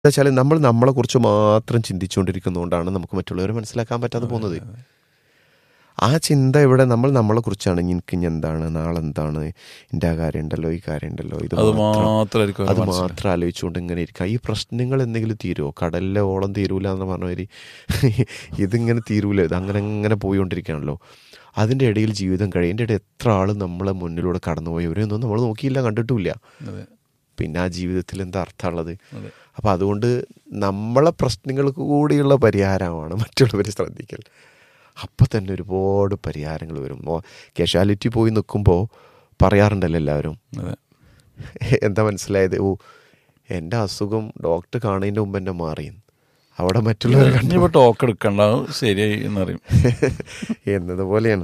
വെച്ചാൽ നമ്മൾ നമ്മളെക്കുറിച്ച് മാത്രം ചിന്തിച്ചുകൊണ്ടിരിക്കുന്നതുകൊണ്ടാണ് നമുക്ക് മറ്റുള്ളവരെ മനസ്സിലാക്കാൻ പറ്റാതെ പോകുന്നത് ആ ചിന്ത ഇവിടെ നമ്മൾ നമ്മളെക്കുറിച്ചാണ് എനിക്ക് ഇനി എന്താണ് നാളെ എന്താണ് എൻ്റെ ആ കാര്യം ഉണ്ടല്ലോ ഈ കാര്യം ഉണ്ടല്ലോ ഇത് അത് മാത്രം മാത്രമായിരിക്കും അത് അവരുടെ മനസ്സിൽ. മാത്രം ആലോചിച്ചുകൊണ്ട് ഇങ്ങനെ ഇരിക്കുക ഈ പ്രശ്നങ്ങൾ എന്തെങ്കിലും തീരുമോ കടലിലെ ഓളം തീരൂല എന്ന് പറഞ്ഞവര് ഇതിങ്ങനെ തീരൂല ഇത് അങ്ങനെ അങ്ങനെ പോയിക്കൊണ്ടിരിക്കുകയാണല്ലോ അതിൻ്റെ ഇടയിൽ ജീവിതം കഴിയും എൻ്റെ ഇടയിൽ എത്ര ആൾ നമ്മളെ മുന്നിലൂടെ കടന്നുപോയവരെയൊന്നും നമ്മൾ നോക്കിയില്ല കണ്ടിട്ടുമില്ല അതെ പിന്നെ ആ ജീവിതത്തിൽ എന്താ അർത്ഥമുള്ളത് അതെ അപ്പം അതുകൊണ്ട് നമ്മളെ പ്രശ്നങ്ങൾക്ക് കൂടിയുള്ള പരിഹാരമാണ് മറ്റുള്ളവരെ ശ്രദ്ധിക്കൽ അപ്പം തന്നെ ഒരുപാട് പരിഹാരങ്ങൾ വരും കാഷ്വാലിറ്റി പോയി നിൽക്കുമ്പോൾ പറയാറുണ്ടല്ലോ എല്ലാവരും അതെ എന്താ മനസ്സിലായത് ഓ എൻ്റെ അസുഖം ഡോക്ടർ കാണുന്നതിൻ്റെ മുമ്പ് എന്നെ മാറി അവിടെ മറ്റുള്ളവർ കണ്ടു ഇനിയിപ്പോ ടോക്ക് എടുക്കണ്ട ശരിയായി എന്നറിയും എന്നതുപോലെയാണ്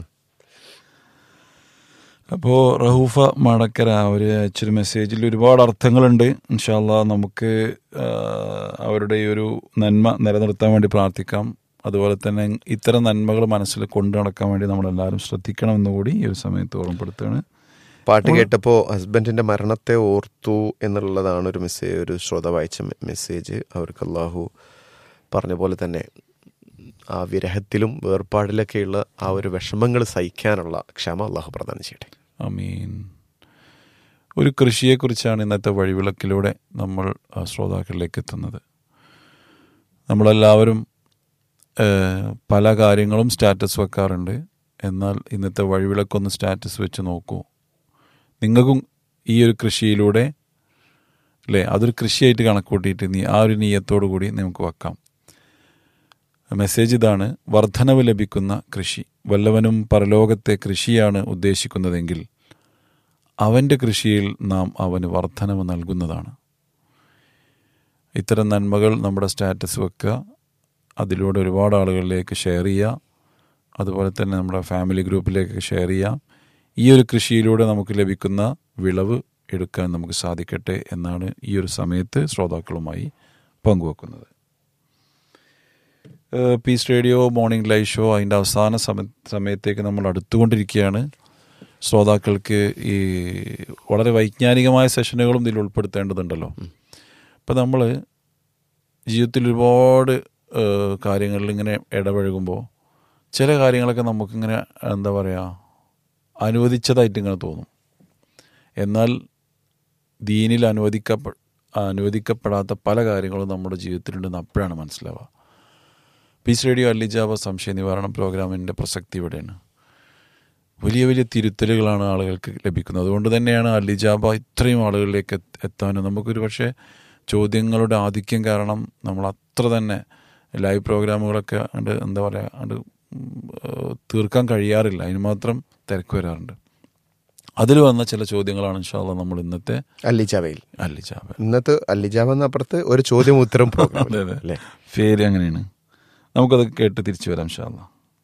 അപ്പോൾ റഹൂഫ മടക്കര അവർ അയച്ചൊരു മെസ്സേജിൽ ഒരുപാട് അർത്ഥങ്ങളുണ്ട് ഇൻഷാല്ല നമുക്ക് ആ, അവരുടെ ഈ ഒരു നന്മ നിലനിർത്താൻ വേണ്ടി പ്രാർത്ഥിക്കാം അതുപോലെ തന്നെ ഇത്തരം നന്മകൾ മനസ്സിൽ കൊണ്ടു നടക്കാൻ വേണ്ടി നമ്മളെല്ലാവരും ശ്രദ്ധിക്കണം എന്നുകൂടി ഈ ഒരു സമയത്ത് ഓർമ്മപ്പെടുത്തുകയാണ് പാട്ട് കേട്ടപ്പോൾ ഹസ്ബൻഡിൻ്റെ മരണത്തെ ഓർത്തു എന്നുള്ളതാണ് ഒരു മെസ്സേജ് ഒരു ശ്രോത വായിച്ച മെ- മെസ്സേജ് അവർക്ക് അള്ളാഹു പറഞ്ഞ പോലെ തന്നെ ആ വിരഹത്തിലും വേർപാടിലൊക്കെയുള്ള ആ ഒരു വിഷമങ്ങൾ സഹിക്കാനുള്ള ക്ഷമ അള്ളാഹു പ്രദാനം ചെയ്യട്ടെ അമീൻ ഒരു കൃഷിയെക്കുറിച്ചാണ് ഇന്നത്തെ വഴിവിളക്കിലൂടെ നമ്മൾ ആ, ശ്രോതാക്കളിലേക്ക് എത്തുന്നത് നമ്മളെല്ലാവരും ഏഹ്, പല കാര്യങ്ങളും സ്റ്റാറ്റസ് വെക്കാറുണ്ട് എന്നാൽ ഇന്നത്തെ വഴിവിളക്കൊന്ന് സ്റ്റാറ്റസ് വെച്ച് നോക്കൂ നിങ്ങൾക്കും ഈ ഒരു കൃഷിയിലൂടെ അല്ലേ അതൊരു കൃഷിയായിട്ട് കണക്കൂട്ടിയിട്ട് നീ ആ ഒരു നീയത്തോടു കൂടി നമുക്ക് വെക്കാം മെസ്സേജ് ഇതാണ് വർധനവ് ലഭിക്കുന്ന കൃഷി വല്ലവനും പരലോകത്തെ കൃഷിയാണ് ഉദ്ദേശിക്കുന്നതെങ്കിൽ അവൻ്റെ കൃഷിയിൽ നാം അവന് വർധനവ് നൽകുന്നതാണ് ഇത്തരം നന്മകൾ നമ്മുടെ സ്റ്റാറ്റസ് വെക്കുക അതിലൂടെ ഒരുപാട് ആളുകളിലേക്ക് ഷെയർ ചെയ്യുക അതുപോലെ തന്നെ നമ്മുടെ ഫാമിലി ഗ്രൂപ്പിലേക്ക് ഷെയർ ചെയ്യുക ഈ ഒരു കൃഷിയിലൂടെ നമുക്ക് ലഭിക്കുന്ന വിളവ് എടുക്കാൻ നമുക്ക് സാധിക്കട്ടെ എന്നാണ് ഈ ഒരു സമയത്ത് ശ്രോതാക്കളുമായി പങ്കുവെക്കുന്നത് ഏഹ് peace radio morning live show അതിൻ്റെ അവസാന സമ സമയത്തേക്ക് നമ്മൾ അടുത്തുകൊണ്ടിരിക്കുകയാണ് ശ്രോതാക്കൾക്ക് ഈ വളരെ വൈജ്ഞാനികമായ സെഷനുകളും ഇതിൽ ഉൾപ്പെടുത്തേണ്ടതുണ്ടല്ലോ അപ്പം നമ്മൾ ജീവിതത്തിൽ ഒരുപാട് ഏഹ് കാര്യങ്ങളിൽ ഇങ്ങനെ ഇടപഴകുമ്പോൾ ചില കാര്യങ്ങളൊക്കെ നമുക്കിങ്ങനെ എന്താ പറയുക അനുവദിച്ചതായിട്ട് ഇങ്ങനെ തോന്നും എന്നാൽ ദീനിൽ അനുവദിക്കപ്പെ അനുവദിക്കപ്പെടാത്ത പല കാര്യങ്ങളും നമ്മുടെ ജീവിതത്തിലുണ്ടെന്ന് അപ്പോഴാണ് മനസ്സിലാവുക പീസ് റേഡിയോ അല്ലിജാബ സംശയ നിവാരണ പ്രോഗ്രാമിൻ്റെ പ്രസക്തി ഇവിടെയാണ് വലിയ വലിയ തിരുത്തലുകളാണ് ആളുകൾക്ക് ലഭിക്കുന്നത് അതുകൊണ്ട് തന്നെയാണ് അല്ലിജാബ ഇത്രയും ആളുകളിലേക്ക് എത്ത് എത്താനും നമുക്കൊരു പക്ഷേ ചോദ്യങ്ങളുടെ ആധിക്യം കാരണം നമ്മൾ അത്ര തന്നെ ലൈവ് പ്രോഗ്രാമുകളൊക്കെ ഉണ്ട് എന്താ പറയുക ഉണ്ട് തീർക്കാൻ കഴിയാറില്ല അതിന് മാത്രം തിരക്ക് വരാറുണ്ട് അതിൽ വന്ന ചില ചോദ്യങ്ങളാണ് ഇൻഷാല്ല നമ്മൾ ഇന്നത്തെ അല്ലിജാവയിൽ അല്ലിജാബ ഇന്നത്തെ അല്ലിജാവ എന്നപ്പുറത്ത് ഒരു ചോദ്യം ഉത്തരം പ്രോഗ്രാം അതെ, അതെ. അല്ലേ പേര് അങ്ങനെയാണ് നമുക്കത് കേട്ട് തിരിച്ചു വരാം ഇൻഷാല്ല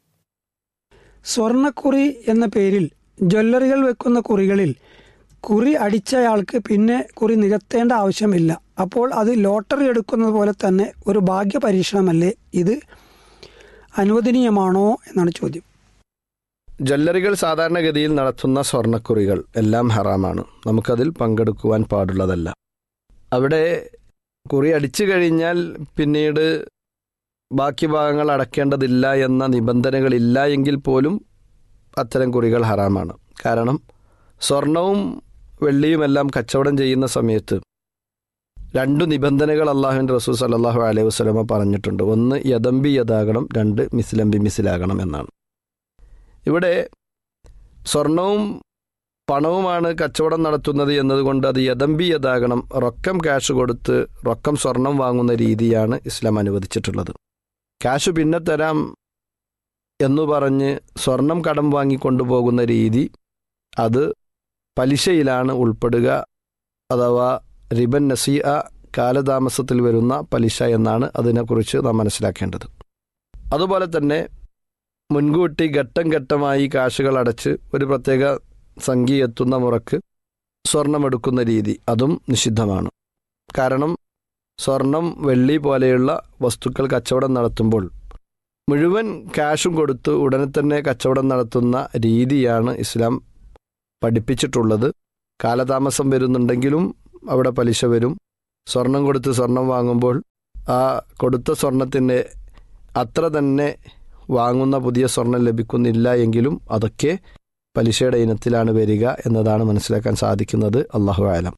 സ്വർണക്കുറി എന്ന പേരിൽ ജ്വല്ലറികൾ വെക്കുന്ന കുറികളിൽ കുറി അടിച്ചയാൾക്ക് പിന്നെ കുറി നികത്തേണ്ട ആവശ്യമില്ല അപ്പോൾ അത് ലോട്ടറി എടുക്കുന്നത് പോലെ തന്നെ ഒരു ഭാഗ്യ പരീക്ഷണമല്ലേ ഇത് അനുവദനീയമാണോ എന്നാണ് ചോദ്യം ജ്വല്ലറികൾ സാധാരണഗതിയിൽ നടത്തുന്ന സ്വർണ്ണക്കുറികൾ എല്ലാം ഹറാമാണ് നമുക്കതിൽ പങ്കെടുക്കുവാൻ പാടുള്ളതല്ല അവിടെ കുറി അടിച്ചു കഴിഞ്ഞാൽ പിന്നീട് ബാക്കി ഭാഗങ്ങൾ അടക്കേണ്ടതില്ല എന്ന നിബന്ധനകളില്ല എങ്കിൽ പോലും അത്തരം കുറികൾ ഹറാമാണ് കാരണം സ്വർണവും വെള്ളിയുമെല്ലാം കച്ചവടം ചെയ്യുന്ന സമയത്ത് രണ്ടു നിബന്ധനകൾ അള്ളാഹുവിൻ്റെ റസൂൽ സല്ലാഹു അലൈഹി വസ്ലമ പറഞ്ഞിട്ടുണ്ട് ഒന്ന് യദംബി യഥാകണം രണ്ട് മിസിലംബി മിസിലാകണം എന്നാണ് ഇവിടെ സ്വർണവും പണവുമാണ് കച്ചവടം നടത്തുന്നത് എന്നതുകൊണ്ട് അത് യദംബി യഥാകണം റൊക്കം ക്യാഷ് കൊടുത്ത് റൊക്കം സ്വർണം വാങ്ങുന്ന രീതിയാണ് ഇസ്ലാം അനുവദിച്ചിട്ടുള്ളത് ക്യാഷ് പിന്നെ തരാം എന്നു പറഞ്ഞ് സ്വർണം കടം വാങ്ങിക്കൊണ്ടുപോകുന്ന രീതി അത് പലിശയിലാണ് ഉൾപ്പെടുക അഥവാ റിബൻ നസീഅ കാലതാമസത്തിൽ വരുന്ന പലിശ എന്നാണ് അതിനെക്കുറിച്ച് നാം മനസ്സിലാക്കേണ്ടത് അതുപോലെ തന്നെ മുൻകൂട്ടി ഘട്ടം ഘട്ടമായി കാശുകൾ അടച്ച് ഒരു പ്രത്യേക സംഖ്യ എത്തുന്ന മുറക്ക് സ്വർണമെടുക്കുന്ന രീതി അതും നിഷിദ്ധമാണ് കാരണം സ്വർണം വെള്ളി പോലെയുള്ള വസ്തുക്കൾ കച്ചവടം നടത്തുമ്പോൾ മുഴുവൻ ക്യാഷും കൊടുത്ത് ഉടനെ തന്നെ കച്ചവടം നടത്തുന്ന രീതിയാണ് ഇസ്ലാം പഠിപ്പിച്ചിട്ടുള്ളത് കാലതാമസം വരുന്നുണ്ടെങ്കിലും അവിടെ പലിശ വരും സ്വർണം കൊടുത്ത് സ്വർണം വാങ്ങുമ്പോൾ ആ കൊടുത്ത സ്വർണത്തിൻ്റെ അത്ര തന്നെ വാങ്ങുന്ന പുതിയ സ്വർണം ലഭിക്കുന്നില്ല എങ്കിലും അതൊക്കെ പലിശയുടെ ഇനത്തിലാണ് വരിക എന്നതാണ് മനസ്സിലാക്കാൻ സാധിക്കുന്നത് അള്ളാഹു ആലം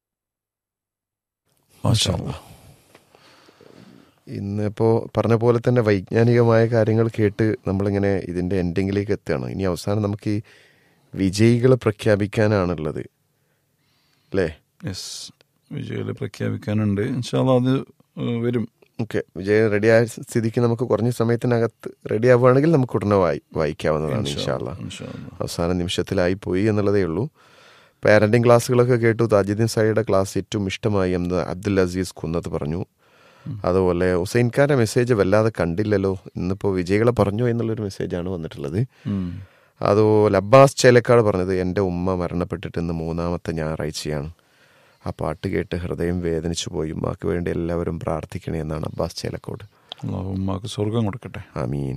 മാഷാ അല്ലാ. ഇന്നിപ്പോൾ പറഞ്ഞ പോലെ തന്നെ വൈജ്ഞാനികമായ കാര്യങ്ങൾ കേട്ട് നമ്മളിങ്ങനെ ഇതിൻ്റെ എൻഡിങ്ങിലേക്ക് എത്തുകയാണ് ഇനി അവസാനം നമുക്ക് ഈ വിജയികളെ പ്രഖ്യാപിക്കാനാണുള്ളത് അല്ലേ യെസ് വിജയികളെ പ്രഖ്യാപിക്കാനുണ്ട് ഇൻഷാല്ലാ അത് ഏഹ്, വരും ഓക്കെ വിജയം റെഡിയായ സ്ഥിതിക്ക് നമുക്ക് കുറഞ്ഞ സമയത്തിനകത്ത് റെഡി ആവുകയാണെങ്കിൽ നമുക്ക് ഉടനെ വായി വായിക്കാവുന്നതാണ് ഇൻഷാല്ല ഇൻഷാല്ലാ. അവസാന നിമിഷത്തിലായി പോയി എന്നുള്ളതേ ഉള്ളൂ പാരന്റിങ് ക്ലാസ്സുകളൊക്കെ കേട്ടു താജുദ്ദീൻ സായിയുടെ ക്ലാസ് ഏറ്റവും ഇഷ്ടമായി എന്ന് അബ്ദുൽ അസീസ് കുന്നത് പറഞ്ഞു അതുപോലെ ഹുസൈൻ ഖാന്റെ മെസ്സേജ് വല്ലാതെ കണ്ടില്ലല്ലോ ഇന്നിപ്പോൾ വിജയികളെ പറഞ്ഞു എന്നുള്ളൊരു മെസ്സേജാണ് വന്നിട്ടുള്ളത് ഉം. അതുപോലെ അബ്ബാസ് ചേലക്കാട് പറഞ്ഞത് എൻ്റെ ഉമ്മ മരണപ്പെട്ടിട്ട് ഇന്ന് മൂന്നാമത്തെ ഞായറാഴ്ചയാണ് ആ പാട്ട് കേട്ട് ഹൃദയം വേദനിച്ചു പോയി ഉമ്മാക്ക് വേണ്ടി എല്ലാവരും പ്രാർത്ഥിക്കണേ എന്നാണ് അബ്ബാസ് ചേലക്കോട് അള്ളാഹു ഉമ്മാക്ക് സ്വർഗം കൊടുക്കട്ടെ ആമീൻ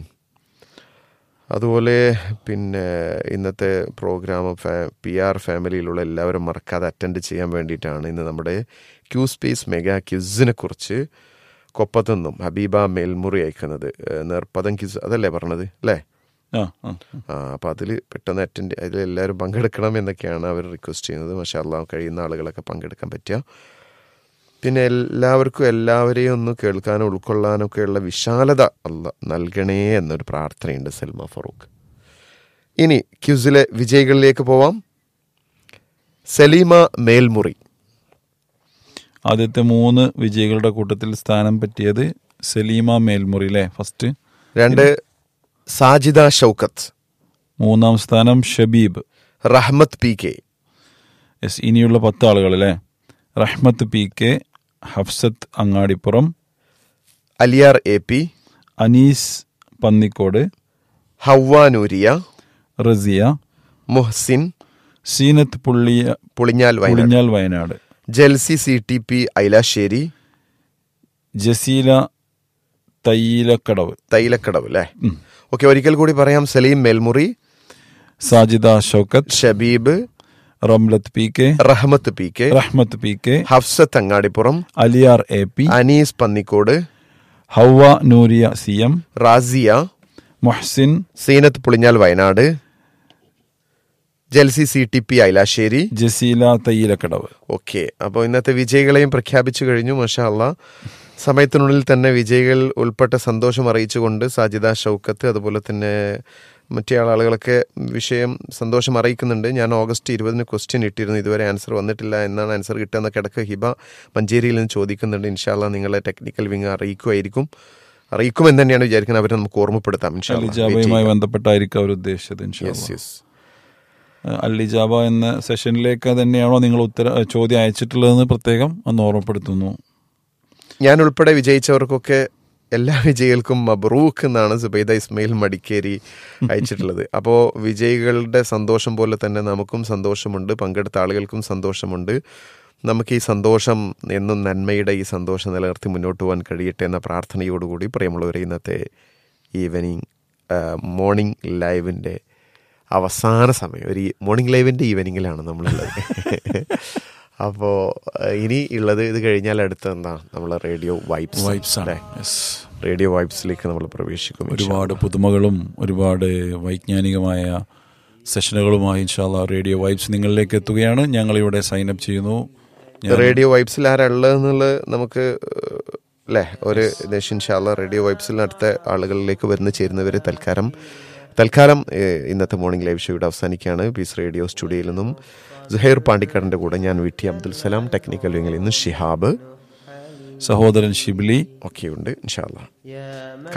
അതുപോലെ പിന്നെ ഇന്നത്തെ പ്രോഗ്രാം പി ആർ ഫാമിലിയിലുള്ള എല്ലാവരും മറക്കാതെ അറ്റൻഡ് ചെയ്യാൻ വേണ്ടിയിട്ടാണ് ഇന്ന് നമ്മുടെ ക്യൂ സ്പേസ് മെഗാ ക്യൂസിനെ കുറിച്ച് കൊപ്പത്തുനിന്നും ഹബീബ മേൽമുറി അയക്കുന്നത് ഏഹ് നേർപ്പദം ക്യൂസ് അതല്ലേ പറഞ്ഞത് അല്ലേ ആ ആ ആ അപ്പോൾ അതിൽ പെട്ടെന്ന് അറ്റൻഡ് അതിൽ എല്ലാവരും പങ്കെടുക്കണം എന്നൊക്കെയാണ് അവർ റിക്വസ്റ്റ് ചെയ്യുന്നത് പക്ഷേ അള്ളാഹ് കഴിയുന്ന ആളുകളൊക്കെ പങ്കെടുക്കാൻ പറ്റുക പിന്നെ എല്ലാവർക്കും എല്ലാവരെയും ഒന്ന് കേൾക്കാനും ഉൾക്കൊള്ളാനും ഒക്കെയുള്ള വിശാലത അല്ല നൽകണേ എന്നൊരു പ്രാർത്ഥനയുണ്ട് സൽമ ഫറൂഖ് ഇനി ക്യൂസിലെ വിജയികളിലേക്ക് പോവാം സലീമ മേൽമുറി ആദ്യത്തെ മൂന്ന് വിജയികളുടെ കൂട്ടത്തിൽ സ്ഥാനം പറ്റിയത് സലീമ മേൽമുറി അല്ലേ ഫസ്റ്റ് രണ്ട് സാജിദ ഷൗക്കത്ത് മൂന്നാം സ്ഥാനം Shabeeb Rahmath P K yes ഇനിയുള്ള പത്ത് ആളുകൾ അല്ലേ Rahmath P K Hafsath Angadipuram Aliyar A P Anees Pannikode Hawwa Nooriya Rasiya Muhsin Seenath പുള്ളിയ Pulinjal Wayanad Pulinjal Wayanad Jalsi C T P Ailassery Jaseela Thayyilakkadavu Thailakkadavu അല്ലേ ഓക്കെ ഒരിക്കൽ കൂടി പറയാം Saleem Melmuri Sajida Shoukath Shabeeb Ramlath P K Rahmath P K Rahmath P K Hafsath Angadipuram Aliyar A P Anees Pannikode Hawwa Nooriya C M Rasiya Mohsin Seenath Pulinjal Wayanad Jalsi C T P Ailassery Jaseela Thayyilakkadavu okay അപ്പോൾ ഇന്നത്തെ വിജയികളെയും പ്രഖ്യാപിച്ചു കഴിഞ്ഞു മഷാ അല്ലാ സമയത്തിനുള്ളിൽ തന്നെ വിജയികൾ ഉൾപ്പെട്ട സന്തോഷം അറിയിച്ചുകൊണ്ട് സാജിദ ഷൗക്കത്ത് അതുപോലെ തന്നെ മറ്റേ ആളുകളൊക്കെ വിഷയം സന്തോഷം അറിയിക്കുന്നുണ്ട് ഞാൻ ഓഗസ്റ്റ് ഇരുപതിന് ക്വസ്റ്റ്യൻ ഇട്ടിരുന്നു ഇതുവരെ ആൻസർ വന്നിട്ടില്ല എന്നാണ് ആൻസർ കിട്ടുക കിടക്ക് ഹിബ മഞ്ചേരിയിൽ നിന്ന് ചോദിക്കുന്നുണ്ട് ഇൻഷാല്ല നിങ്ങളെ ടെക്നിക്കൽ വിങ് അറിയിക്കുമായിരിക്കും അറിയിക്കുമെന്ന് തന്നെയാണ് വിചാരിക്കുന്നത് അവരെ നമുക്ക് ഓർമ്മപ്പെടുത്താം ഇൻഷാ അല്ലാ. Wait അലിജാബയുമായി ചെയ്യാം. ബന്ധപ്പെട്ടായിരിക്കും അവർ ഉദ്ദേശിച്ചത് ഇൻഷാ Yes, അല്ലാ. yes. അല്ലിജാബ എന്ന സെഷനിലേക്ക് തന്നെയാണോ നിങ്ങൾ ഉത്തര ചോദ്യം അയച്ചിട്ടുള്ളതെന്ന് പ്രത്യേകം ഒന്ന് ഓർമ്മപ്പെടുത്തുന്നു ഞാൻ ഉൾപ്പെടെ വിജയിച്ചവർക്കൊക്കെ എല്ലാ വിജയികൾക്കും മബ്രൂക്ക് എന്നാണ് സുബൈദ ഇസ്മയിൽ മടിക്കേരി അയച്ചിട്ടുള്ളത് അപ്പോൾ വിജയികളുടെ സന്തോഷം പോലെ തന്നെ നമുക്കും സന്തോഷമുണ്ട് പങ്കെടുത്ത ആളുകൾക്കും സന്തോഷമുണ്ട് നമുക്ക് ഈ സന്തോഷം എന്നും നന്മയുടെ ഈ സന്തോഷം നിലനിർത്തി മുന്നോട്ട് പോകാൻ കഴിയട്ടെ എന്ന പ്രാർത്ഥനയോടുകൂടി പ്രിയമുള്ളവരെ ഇന്നത്തെ ഈവനിങ് മോർണിംഗ് ലൈവിൻ്റെ അവസാന സമയം ഒരു മോർണിംഗ് ലൈവിൻ്റെ ഈവനിങ്ങിലാണ് നമ്മളുള്ളത് അപ്പോൾ ഇനി ഉള്ളത് ഇത് കഴിഞ്ഞാൽ അടുത്ത എന്താ നമ്മൾ റേഡിയോ വൈബ്സ് വൈബ്സ് ആണ് അല്ലേ? Yes. റേഡിയോ വൈബ്സിലേക്ക് നമ്മൾ പ്രവേശിക്കും ഇൻഷാ ഒരുപാട് പുതുമകളും ഒരുപാട് വൈജ്ഞാനികമായ സെഷനുകളുമായി ഇൻഷാല്ല റേഡിയോ വൈബ്സ് നിങ്ങളിലേക്ക് എത്തുകയാണ് ഞങ്ങളിവിടെ സൈൻ അപ്പ് ചെയ്യുന്നു അല്ലാ. റേഡിയോ വൈബ്സിൽ ആരാ ഉള്ളതെന്നുള്ളത് നമുക്ക് ഏഹ്, അല്ലേ ഒരു ഇൻഷാല്ല റേഡിയോ വൈബ്സിൽ അടുത്ത ആളുകളിലേക്ക് വരുന്ന ചേരുന്നവരെ തൽക്കാലം തൽക്കാലം ഏഹ്, ഇന്നത്തെ മോർണിംഗ് ലൈവ് ഷോ ഇവിടെ അവസാനിക്കുകയാണ് പീസ് റേഡിയോ സ്റ്റുഡിയോയിൽ നിന്നും സുഹൈർ പാണ്ടിക്കാടിൻ്റെ കൂടെ ഞാൻ V T Abdul Salam technical വിങ്ങിൽ നിന്ന് ഷിഹാബ് സഹോദരൻ ഷിബ്ലി ഒക്കെയുണ്ട് ഇൻഷാല്ല